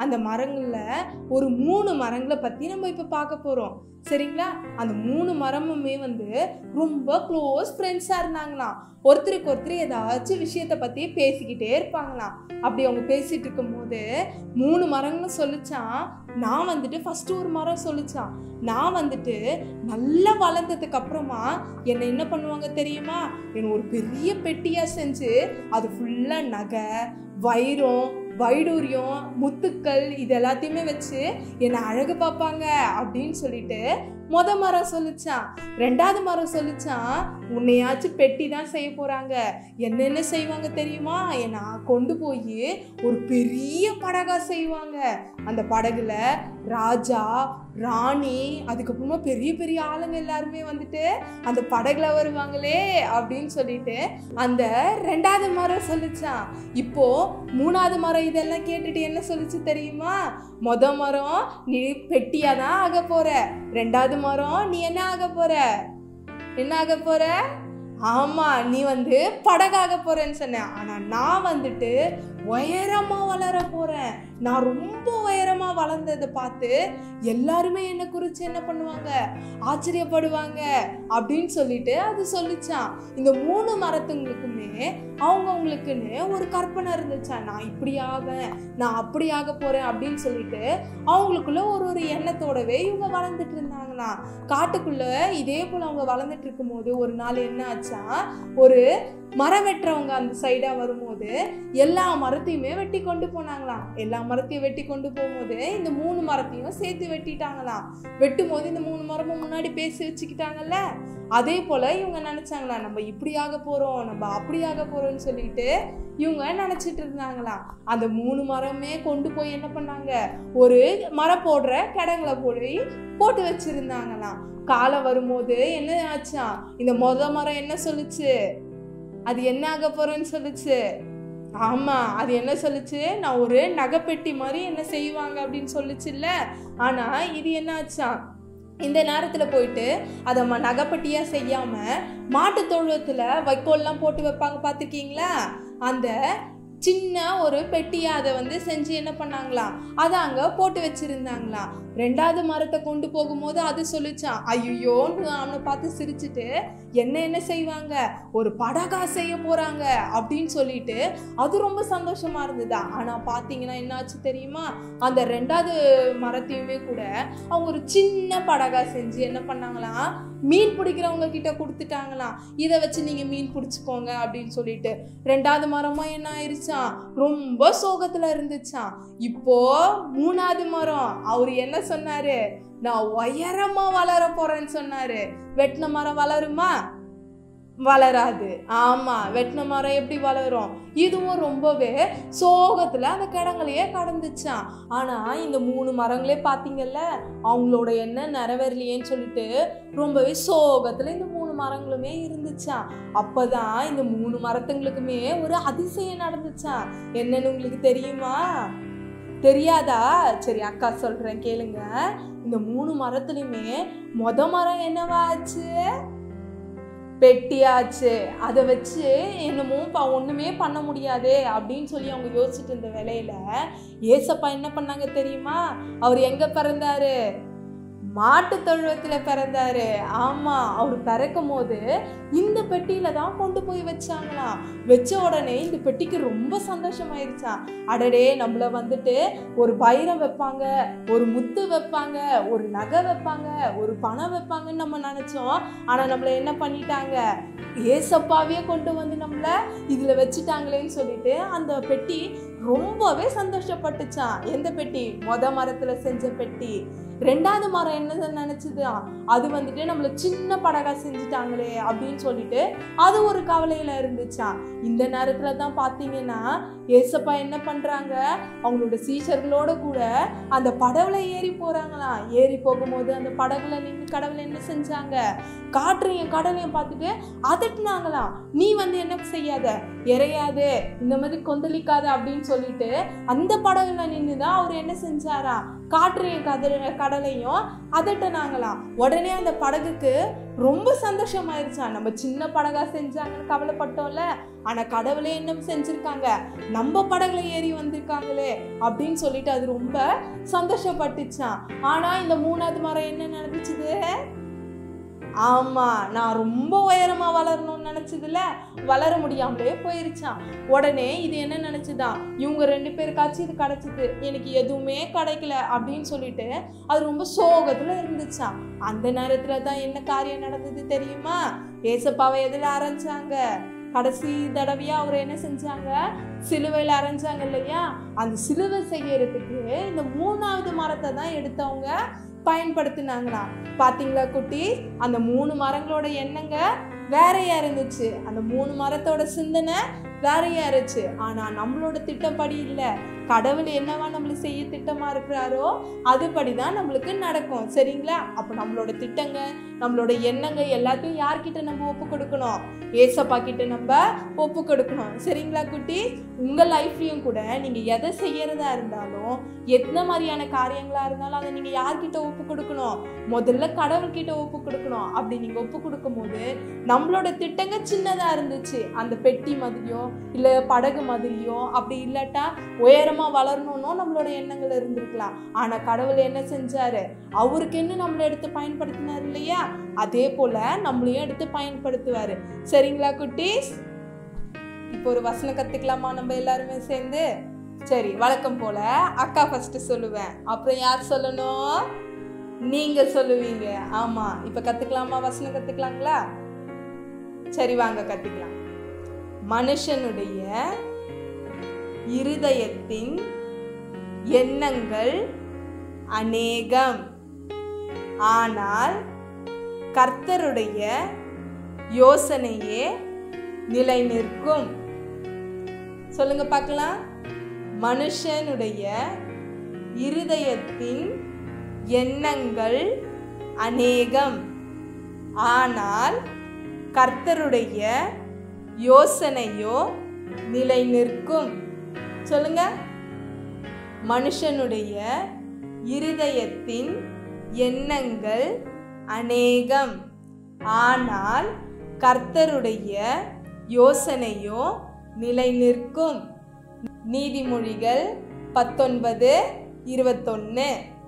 அந்த மரங்களில் ஒரு மூணு மரங்களை பற்றி நம்ம இப்போ பார்க்க போகிறோம் சரிங்களா அந்த மூணு மரமுமே வந்து ரொம்ப க்ளோஸ் ஃப்ரெண்ட்ஸாக இருந்தாங்களாம் ஒருத்தருக்கு ஒருத்தர் ஏதாச்சும் விஷயத்தை பற்றி பேசிக்கிட்டே இருப்பாங்களாம் அப்படி அவங்க பேசிட்டு இருக்கும்போது மூணு மரங்களும் சொல்லிச்சான் நான் வந்துட்டு ஃபர்ஸ்ட் ஒரு மரம் சொல்லிச்சான் நான் வந்துட்டு நல்லா வளர்ந்ததுக்கு அப்புறமா என்னை என்ன பண்ணுவாங்க தெரியுமா என்னை ஒரு பெரிய பெட்டியா செஞ்சு அது ஃபுல்லா நகை வைரம் வைடூரியம் முத்துக்கள் இது எல்லாத்தையுமே வச்சு என்னை அழகு பார்ப்பாங்க அப்படின்னு சொல்லிட்டு மொத மரம் சொல்லிச்சான் ரெண்டாவது மரம் சொல்லிச்சான் உன்னையாச்சும் பெட்டி தான் செய்ய போறாங்க என்னென்ன செய்வாங்க தெரியுமா என்னை கொண்டு போய் ஒரு பெரிய படகா செய்வாங்க அந்த படகுல ராஜா ராணி அதுக்கப்புறமா பெரிய பெரிய ஆளுங்க எல்லாருமே வந்துட்டு அந்த படகுல வருவாங்களே அப்படின்னு சொல்லிட்டு அந்த ரெண்டாவது மரம் சொல்லிச்சான் இப்போ மூணாவது மரம் இதெல்லாம் கேட்டுட்டு என்ன சொல்லிச்சு தெரியுமா மொத மரம் நீ பெட்டியா தான் ஆக போற ரெண்டாவது மரம் நீ என்ன ஆக போற என்ன ஆக போற ஆமா நீ வந்து படகாக போறேன்னு சொன்னேன் ஆனா நான் வந்துட்டு உயரமா வளர போறேன் நான் ரொம்ப உயரமா வளர்ந்ததை பார்த்து எல்லாருமே என்ன குறித்து என்ன பண்ணுவாங்க ஆச்சரியப்படுவாங்க அப்படின்னு சொல்லிட்டு அது சொல்லிச்சான் இந்த மூணு மரத்துங்களுக்குமே அவங்கவுங்களுக்குன்னு ஒரு கற்பனை இருந்துச்சான் நான் இப்படி ஆவேன் நான் அப்படி ஆக போறேன் அப்படின்னு சொல்லிட்டு அவங்களுக்குள்ள ஒரு ஒரு எண்ணத்தோடவே இவங்க வளர்ந்துட்டு இருந்தாங்களாம் காட்டுக்குள்ள இதே போல அவங்க வளர்ந்துட்டு இருக்கும்போது ஒரு நாள் என்ன ஆச்சா ஒரு மரம் வெட்டுறவங்க அந்த சைடா வரும்போது எல்லா மரத்தையுமே வெட்டி கொண்டு போனாங்களாம் எல்லா மரத்தையும் வெட்டி கொண்டு போகும்போது இந்த மூணு மரத்தையும் சேர்த்து வெட்டிட்டாங்களாம் வெட்டும் போது இந்த மூணு மரமும் முன்னாடி பேசி வச்சுக்கிட்டாங்கல்ல அதே போல இவங்க நினைச்சாங்களா நம்ம இப்படி ஆக போறோம் நம்ம அப்படி ஆக போறோம்னு சொல்லிட்டு இவங்க நினைச்சிட்டு இருந்தாங்களாம் அந்த மூணு மரமே கொண்டு போய் என்ன பண்ணாங்க ஒரு மரம் போடுற கிடங்குல போய் போட்டு வச்சிருந்தாங்களாம் காலம் வரும்போது என்ன ஆச்சாம் இந்த மொத மரம் என்ன சொல்லுச்சு அது என்ன ஆக போறேன்னு சொல்லுச்சு ஆமா அது என்ன சொல்லுச்சு நான் ஒரு நகைப்பெட்டி மாதிரி என்ன செய்வாங்க அப்படின்னு சொல்லுச்சுல்ல ஆனா இது என்ன ஆச்சாம் இந்த நேரத்தில் போயிட்டு அதை ம நகைப்பட்டியாக செய்யாமல் மாட்டு தொழுவத்தில் வைக்கோல்லாம் போட்டு வைப்பாங்க பார்த்துருக்கீங்களா அந்த சின்ன ஒரு பெட்டியை அதை வந்து செஞ்சு என்ன பண்ணாங்களாம் அதை அங்கே போட்டு வச்சிருந்தாங்களாம் ரெண்டாவது மரத்தை கொண்டு போகும்போது அது சொல்லிச்சான் ஐயோன்னு அவனை பார்த்து சிரிச்சுட்டு என்ன என்ன செய்வாங்க ஒரு படகா செய்ய போறாங்க அப்படின்னு சொல்லிட்டு அது ரொம்ப சந்தோஷமா இருந்ததா ஆனா பாத்தீங்கன்னா என்னாச்சு தெரியுமா அந்த ரெண்டாவது மரத்தையுமே கூட அவங்க ஒரு சின்ன படகா செஞ்சு என்ன பண்ணாங்களாம் மீன் பிடிக்கிறவங்க கிட்ட கொடுத்துட்டாங்களாம் இதை வச்சு நீங்க மீன் பிடிச்சிக்கோங்க அப்படின்னு சொல்லிட்டு ரெண்டாவது மரமா என்ன ஆயிருச்சான் ரொம்ப சோகத்துல இருந்துச்சான் இப்போ மூணாவது மரம் அவர் என்ன சொன்னாரு நான் உயரமா வளர போறேன்னு சொன்னாரு வெட்டின மரம் வளருமா வளராது ஆமா வெட்டின மரம் எப்படி வளரும் இதுவும் ரொம்பவே சோகத்துல அந்த கிடங்களையே கடந்துச்சான் ஆனா இந்த மூணு மரங்களே பாத்தீங்கல்ல அவங்களோட எண்ணம் நிறைவேறலையேன்னு சொல்லிட்டு ரொம்பவே சோகத்துல இந்த மூணு மரங்களுமே இருந்துச்சான் அப்பதான் இந்த மூணு மரத்துங்களுக்குமே ஒரு அதிசயம் நடந்துச்சான் என்னன்னு உங்களுக்கு தெரியுமா தெரியாதா சரி அக்கா சொல்றேன் கேளுங்க இந்த மூணு மரத்துலயுமே மொத மரம் என்னவா ஆச்சு பெட்டியாச்சு அதை வச்சு என்னமோ ப ஒன்றுமே பண்ண முடியாதே அப்படின்னு சொல்லி அவங்க யோசிச்சுட்டு இருந்த வேலையில ஏசப்பா என்ன பண்ணாங்க தெரியுமா அவர் எங்க பிறந்தாரு மாட்டு தொழுவத்தில் பிறந்தாரு ஆமா அவர் பிறக்கும் போது இந்த பெட்டியில தான் கொண்டு போய் வச்சாங்களாம் வச்ச உடனே இந்த பெட்டிக்கு ரொம்ப சந்தோஷமாயிருச்சான் அடடே நம்மள வந்துட்டு ஒரு பைரம் வைப்பாங்க ஒரு முத்து வைப்பாங்க ஒரு நகை வைப்பாங்க ஒரு பணம் வைப்பாங்கன்னு நம்ம நினைச்சோம் ஆனா நம்மள என்ன பண்ணிட்டாங்க ஏசப்பாவே கொண்டு வந்து நம்மள இதுல வச்சுட்டாங்களேன்னு சொல்லிட்டு அந்த பெட்டி ரொம்பவே சந்தோஷப்பட்டுச்சான் எந்த பெட்டி மொத மரத்துல செஞ்ச பெட்டி ரெண்டாவது மரம் என்ன நினைச்சதுதான் அது வந்துட்டு நம்மள சின்ன படகா செஞ்சுட்டாங்களே அப்படின்னு சொல்லிட்டு அது ஒரு கவலையில இருந்துச்சான் இந்த நேரத்துல தான் பாத்தீங்கன்னா ஏசப்பா என்ன பண்றாங்க அவங்களோட சீஷர்களோட கூட அந்த படகுல ஏறி போறாங்களாம் ஏறி போகும்போது அந்த படகுல நின்று கடவுளை என்ன செஞ்சாங்க காற்றையும் கடலையும் பார்த்துட்டு அதட்டுனாங்களாம் நீ வந்து என்ன செய்யாத இறையாது இந்த மாதிரி கொந்தளிக்காது அப்படின்னு சொல்லிட்டு அந்த படகுல நின்று தான் அவர் என்ன செஞ்சாரா காற்றையும் கதற கடலையும் அதட்டினாங்களாம் உடனே அந்த படகுக்கு ரொம்ப சந்தோஷமாயிருச்சா நம்ம சின்ன படகா செஞ்சாங்கன்னு கவலைப்பட்டோம்ல ஆனா கடவுளே என்ன செஞ்சிருக்காங்க நம்ம படகுல ஏறி வந்திருக்காங்களே அப்படின்னு சொல்லிட்டு அது ரொம்ப சந்தோஷப்பட்டுச்சான் ஆனா இந்த மூணாவது மரம் என்ன நடந்துச்சுது ஆமா நான் ரொம்ப உயரமா வளரணும்னு நினைச்சதுல வளர முடியாமலே போயிருச்சான் உடனே இது என்ன நினைச்சுதான் இவங்க ரெண்டு பேருக்காச்சும் இது கிடைச்சது எனக்கு எதுவுமே கிடைக்கல அப்படின்னு சொல்லிட்டு அது ரொம்ப சோகத்துல இருந்துச்சான் அந்த நேரத்துல தான் என்ன காரியம் நடந்தது தெரியுமா ஏசப்பாவை எதுல அரைஞ்சாங்க கடைசி தடவையா அவர் என்ன செஞ்சாங்க சிலுவையில் அரைஞ்சாங்க இல்லையா அந்த சிலுவை செய்யறதுக்கு இந்த மூணாவது மரத்தை தான் எடுத்தவங்க பயன்படுத்தினாங்களாம் பாத்தீங்களா குட்டி அந்த மூணு மரங்களோட எண்ணங்க வேறையா இருந்துச்சு அந்த மூணு மரத்தோட சிந்தனை வேறையா இருந்துச்சு ஆனா நம்மளோட திட்டப்படி இல்ல கடவுள் என்னவா நம்மளுக்கு செய்ய திட்டமா இருக்கிறாரோ அதுபடி தான் நம்மளுக்கு நடக்கும் சரிங்களா அப்போ நம்மளோட திட்டங்க நம்மளோட எண்ணங்க எல்லாத்தையும் யார்கிட்ட நம்ம ஒப்பு கொடுக்கணும் ஏசப்பா கிட்ட நம்ம ஒப்பு கொடுக்கணும் சரிங்களா குட்டி உங்க லைஃப்லயும் கூட நீங்க எதை செய்யறதா இருந்தாலும் எந்த மாதிரியான காரியங்களா இருந்தாலும் அதை நீங்க யார்கிட்ட ஒப்பு கொடுக்கணும் முதல்ல கடவுள்கிட்ட ஒப்பு கொடுக்கணும் அப்படி நீங்க ஒப்பு கொடுக்கும் போது நம்மளோட திட்டங்க சின்னதா இருந்துச்சு அந்த பெட்டி மாதிரியோ இல்ல படகு மாதிரியோ அப்படி இல்லாட்டா உயரமா வளரணும்னோ நம்மளோட எண்ணங்கள் இருந்திருக்கலாம் ஆனா கடவுள் என்ன செஞ்சாரு அவருக்கு என்ன நம்மளை எடுத்து பயன்படுத்தினார் இல்லையா அதே போல நம்மளையும் எடுத்து பயன்படுத்துவாரு சரிங்களா குட்டீஸ் இப்போ ஒரு வசனம் கத்துக்கலாமா நம்ம எல்லாருமே சேர்ந்து சரி வழக்கம் போல அக்கா ஃபர்ஸ்ட் சொல்லுவேன் அப்புறம் யார் சொல்லணும் நீங்க சொல்லுவீங்க ஆமா இப்ப கத்துக்கலாமா வசனம் கத்துக்கலாங்களா சரி வாங்க கத்துக்கலாம் மனுஷனுடைய இருதயத்தின் எண்ணங்கள் அநேகம் ஆனால் கர்த்தருடைய யோசனையே நிலை நிற்கும் சொல்லுங்க பார்க்கலாம் மனுஷனுடைய இருதயத்தின் எண்ணங்கள் அநேகம் ஆனால் கர்த்தருடைய யோசனையோ நிலை நிற்கும் சொல்லுங்க மனுஷனுடைய இருதயத்தின் எண்ணங்கள் அநேகம் ஆனால் கர்த்தருடைய யோசனையோ நிலை நிற்கும் நீதிமொழிகள் பத்தொன்பது இருபத்தொன்னு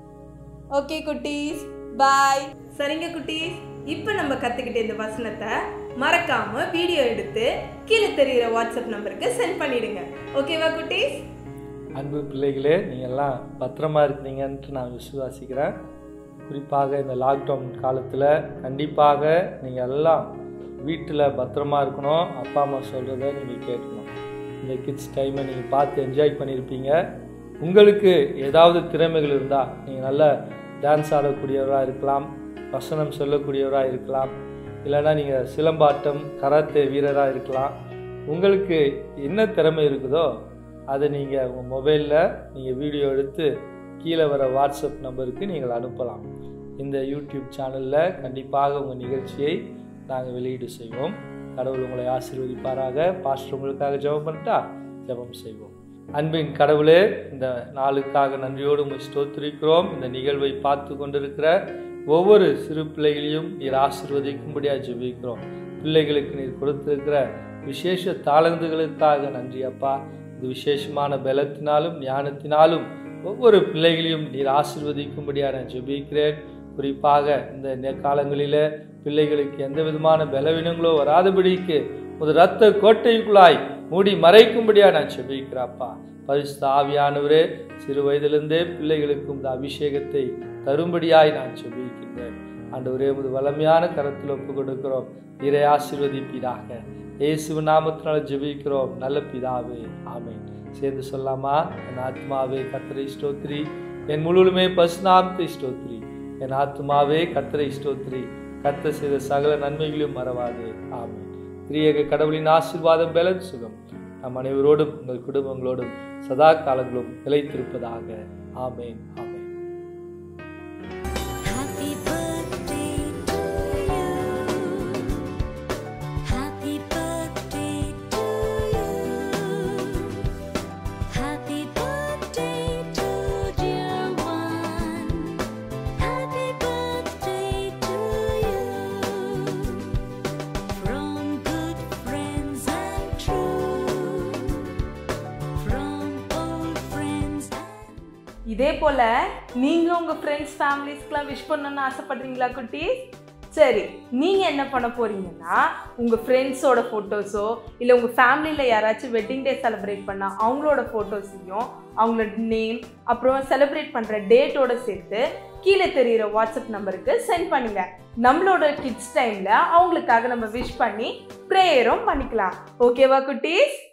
ஓகே குட்டீஸ் பாய் சரிங்க குட்டீஸ் இப்போ நம்ம கற்றுக்கிட்ட இந்த வசனத்தை மறக்காம வீடியோ எடுத்து கீழே தெரிகிற வாட்ஸ்அப் நம்பருக்கு சென்ட் பண்ணிடுங்க ஓகேவா குட்டீஸ் அன்பு பிள்ளைகளே நீங்கள் எல்லாம் பத்திரமா இருக்கிறீங்கன்ட்டு நான் விசுவாசிக்கிறேன் குறிப்பாக இந்த லாக்டவுன் காலத்தில் கண்டிப்பாக நீங்கள் எல்லாம் வீட்டில் பத்திரமா இருக்கணும் அப்பா அம்மா சொல்கிறத நீங்கள் கேட்கணும் இந்த கிட்ஸ் டைமை நீங்கள் பார்த்து என்ஜாய் பண்ணியிருப்பீங்க உங்களுக்கு ஏதாவது திறமைகள் இருந்தால் நீங்கள் நல்ல டான்ஸ் ஆடக்கூடியவராக இருக்கலாம் வசனம் சொல்லக்கூடியவராக இருக்கலாம் இல்லைன்னா நீங்கள் சிலம்பாட்டம் கராத்தே வீரராக இருக்கலாம் உங்களுக்கு என்ன திறமை இருக்குதோ அதை நீங்கள் உங்கள் மொபைலில் நீங்கள் வீடியோ எடுத்து கீழே வர வாட்ஸ்அப் நம்பருக்கு நீங்கள் அனுப்பலாம் இந்த யூடியூப் சேனலில் கண்டிப்பாக உங்கள் நிகழ்ச்சியை நாங்கள் வெளியீடு செய்வோம் கடவுள் உங்களை ஆசீர்வதிப்பாராக பாஸ்டர் உங்களுக்காக ஜெபம் பண்ணிட்டா ஜெபம் செய்வோம் அன்பின் கடவுளே இந்த நாளுக்காக நன்றியோடு உங்களை ஸ்தோத்திரிக்கிறோம் இந்த நிகழ்வை பார்த்து கொண்டிருக்கிற ஒவ்வொரு சிறு பிள்ளைகளையும் நீர் ஆசீர்வதிக்கும்படியாக ஜெபிக்கிறோம் பிள்ளைகளுக்கு நீர் கொடுத்திருக்கிற விசேஷ தாளந்துகளுக்காக நன்றி அப்பா இது விசேஷமான பலத்தினாலும் ஞானத்தினாலும் ஒவ்வொரு பிள்ளைகளையும் நீர் ஆசீர்வதிக்கும்படியாக நான் ஜெபிக்கிறேன் குறிப்பாக இந்த நே- காலங்களிலே பிள்ளைகளுக்கு எந்த விதமான பலவீனங்களோ வராதபடிக்கு ஒரு இரத்த கோட்டைக்குள்ளாய் மூடி மறைக்கும்படியா நான் செபிக்கிறப்பா பரிசுத்த ஆவியானவரே சிறு வயதிலிருந்தே பிள்ளைகளுக்கும் இந்த அபிஷேகத்தை தரும்படியாய் நான் செபிக்கின்றேன் ஆண்டவரே உமது வளமையான கரத்தில் ஒப்பு கொடுக்கிறோம் இறை ஆசீர்வதிப்பீராக இயேசுவின் நாமத்தினால ஜெபிக்கிறோம் நல்ல பிதாவே ஆமென் சேர்ந்து சொல்லாமா என் ஆத்மாவே கர்த்தரை ஸ்தோத்ரி என் முழுவதுமே பசுநாமத்தை ஸ்தோத்ரி என் ஆத்மாவே கர்த்தரை ஸ்தோத்ரி கர்த்தர் செய்த சகல நன்மைகளையும் மறவாதே ஆமென் திரியக கடவுளின் ஆசீர்வாதம் பலன் சுகம் நம் அனைவரோடும் உங்கள் குடும்பங்களோடும் சதா காலங்களும் நிலைத்திருப்பதாக ஆமென் ஆமென் Happy birthday to you. Happy birthday to you. இதே போல் நீங்கள் உங்கள் ஃப்ரெண்ட்ஸ் ஃபேமிலிஸ்க்கெலாம் விஷ் பண்ணணும்னு ஆசைப்படுறீங்களா குட்டீஸ் சரி நீங்கள் என்ன பண்ண போகிறீங்கன்னா உங்கள் ஃப்ரெண்ட்ஸோட ஃபோட்டோஸோ இல்லை உங்கள் ஃபேமிலியில் யாராச்சும் வெட்டிங் டே செலிப்ரேட் பண்ணால் அவங்களோட ஃபோட்டோஸையும் அவங்களோட நேம் அப்புறம் செலிப்ரேட் பண்ணுற டேட்டோட சேர்த்து கீழே தெரியிற வாட்ஸ்அப் நம்பருக்கு சென்ட் பண்ணுங்க நம்மளோட கிட்ஸ் டைமில் அவங்களுக்காக நம்ம விஷ் பண்ணி ப்ரேயரும் பண்ணிக்கலாம் ஓகேவா குட்டீஸ்